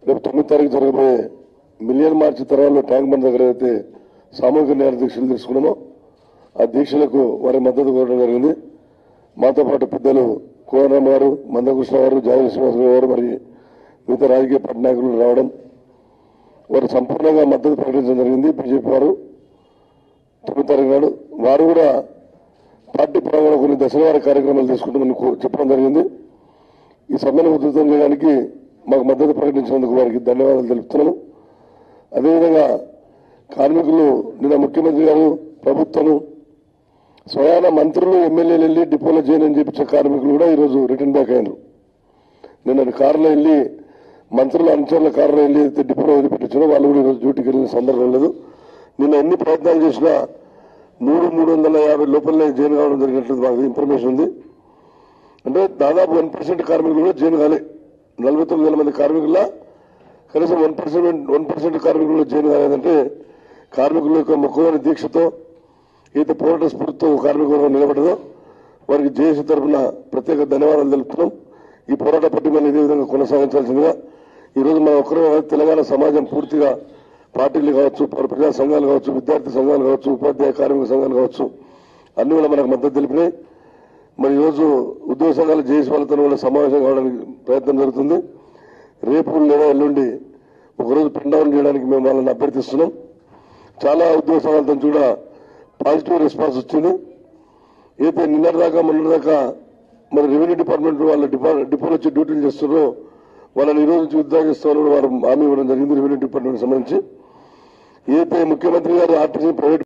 రేపు తొమ్మిది తారీఖు జరగబోయే మిలియన్ మార్చి తరాల్లో ట్యాంక్ బండ్ దగ్గర అయితే సామూహిక న్యాయ దీక్షలు తీసుకున్నామో ఆ దీక్షలకు వారి మద్దతు కోరడం జరిగింది మాతో పాటు పెద్దలు కోనరామ గారు మందకృష్ణ గారు జావేద్ శ్రీనివాస్ గారు మరి మిగతా రాజకీయ పార్టీ నాయకులు రావడం వారు సంపూర్ణంగా మద్దతు ప్రకటించడం జరిగింది బీజేపీ వారు తొమ్మిది తారీఖు నాడు వారు కూడా పార్టీ పరంగా కొన్ని దశల వారి కార్యక్రమాలు తీసుకుంటామని కో- చెప్పడం జరిగింది ఈ సమ్మెను ఉధృతం చేయడానికి మాకు మద్దతు ప్రకటించినందుకు వారికి ధన్యవాదాలు తెలుపుతున్నాము అదేవిధంగా కార్మికులు నిన్న ముఖ్యమంత్రి గారు ప్రభుత్వము స్వయాన మంత్రులు ఎమ్మెల్యేలు వెళ్ళి డిపోలో చేయనని చెప్పించే కార్మికులు కూడా ఈరోజు రిటర్న్ బ్యాక్ అయినారు నిన్న కారులో వెళ్ళి మంత్రుల అనుచరుల కారులో వెళ్ళి అయితే డిపోలో వదిలిపెట్టించారో వాళ్ళు కూడా ఈరోజు డ్యూటీకి వెళ్ళిన సందర్భం లేదు నిన్న ఎన్ని ప్రయత్నాలు చేసినా మూడు మూడు వందల యాభై లోపలనే జైలు కావడం జరిగినట్లు మాకు ఇన్ఫర్మేషన్ ఉంది అంటే దాదాపు వన్ పర్సెంట్ కార్మికులు కూడా జైలు కాలే నలభై తొమ్మిది వేల మంది కార్మికుల కనీసం వన్ పర్సెంట్ వన్ పర్సెంట్ కార్మికులు జైలు కాలేదంటే కార్మికుల యొక్క మొక్కలోని దీక్షతో అయితే పోరాట స్ఫూర్తితో కార్మిక వర్గం నిలబడదో వారికి జేఏసీ తరఫున ప్రత్యేక ధన్యవాదాలు తెలుపుతున్నాం ఈ పోరాట పట్టికలను ఇదే విధంగా కొనసాగించాల్సిందిగా ఈ రోజు మన ఒక్కరే కాదు, తెలంగాణ సమాజం పూర్తిగా పార్టీలు కావచ్చు ప్ర- ప్రజా సంఘాలు కావచ్చు విద్యార్థి సంఘాలు కావచ్చు ఉపాధ్యాయ కార్మిక సంఘాలు కావచ్చు అన్ని కూడా మనకు మద్దతు తెలిపినాయి మరి ఈరోజు ఉద్యోగ సంఘాల జేఏసీ వాళ్ళతో కూడా సమావేశం కావడానికి ప్రయత్నం జరుగుతుంది రేపు లేదా ఎల్లుండి ఒకరోజు పిన్ డౌన్ చేయడానికి మేము వాళ్ళని అభ్యర్థిస్తున్నాం చాలా ఉద్యోగ సంఘాలతో కూడా పాజిటివ్ రెస్పాన్స్ వచ్చింది అయితే నిన్నటిదాకా మొన్నటిదాకా మరి రెవెన్యూ డిపార్ట్మెంట్ వాళ్ళ డిపా- డిపోలో వచ్చి డ్యూటీలు చేస్తున్నారో వాళ్ళని ఈ రోజు నుంచి ఉద్యోగిస్తామని కూడా వారు హామీ ఇవ్వడం జరిగింది రెవెన్యూ డిపార్ట్మెంట్ సంబంధించి ఏదైతే ముఖ్యమంత్రి గారు ఆర్టీసీ ప్రైవేట్